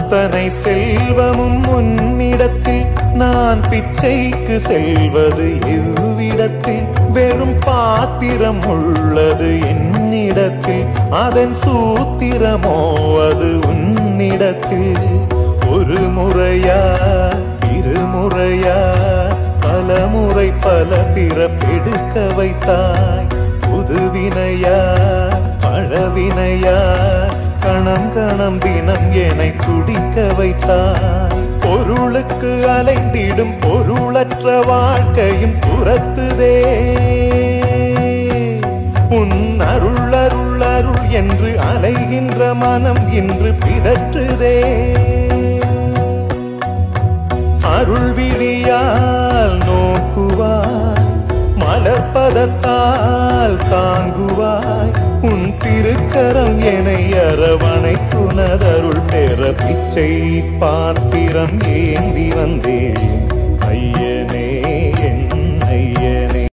அத்தனை செல்வமும் உன்னிடத்தில் நான் பிச்சைக்கு செல்வது எவ்விடத்தில் வெறும் பாத்திரம் உள்ளது என்னிடத்தில் அதன் சூத்திரமோ அது உன்னிடத்தில் ஒரு முறையா இருமுறையா பல முறை பல பிறப்பெடுக்க வைத்தாய் புதுவினையா பழவினையா கணம் கணம் தினம் என்னை துடிக்க வைத்தாய் பொருளுக்கு அலைந்திடும் பொருளற்ற வாழ்க்கையும் துரத்துதே உன் அருள் அருள் அருள் என்று அலைகின்ற மனம் இன்று பிதற்றுதே அருள் விழியால் நோக்குவாய் மலர்பதத்தால் தாங்குவாய் உன் திருக்கரம் என்னை அரவணைக்குனதருள் பெற பிச்சை பாத்திரம் ஏந்தி வந்தேன்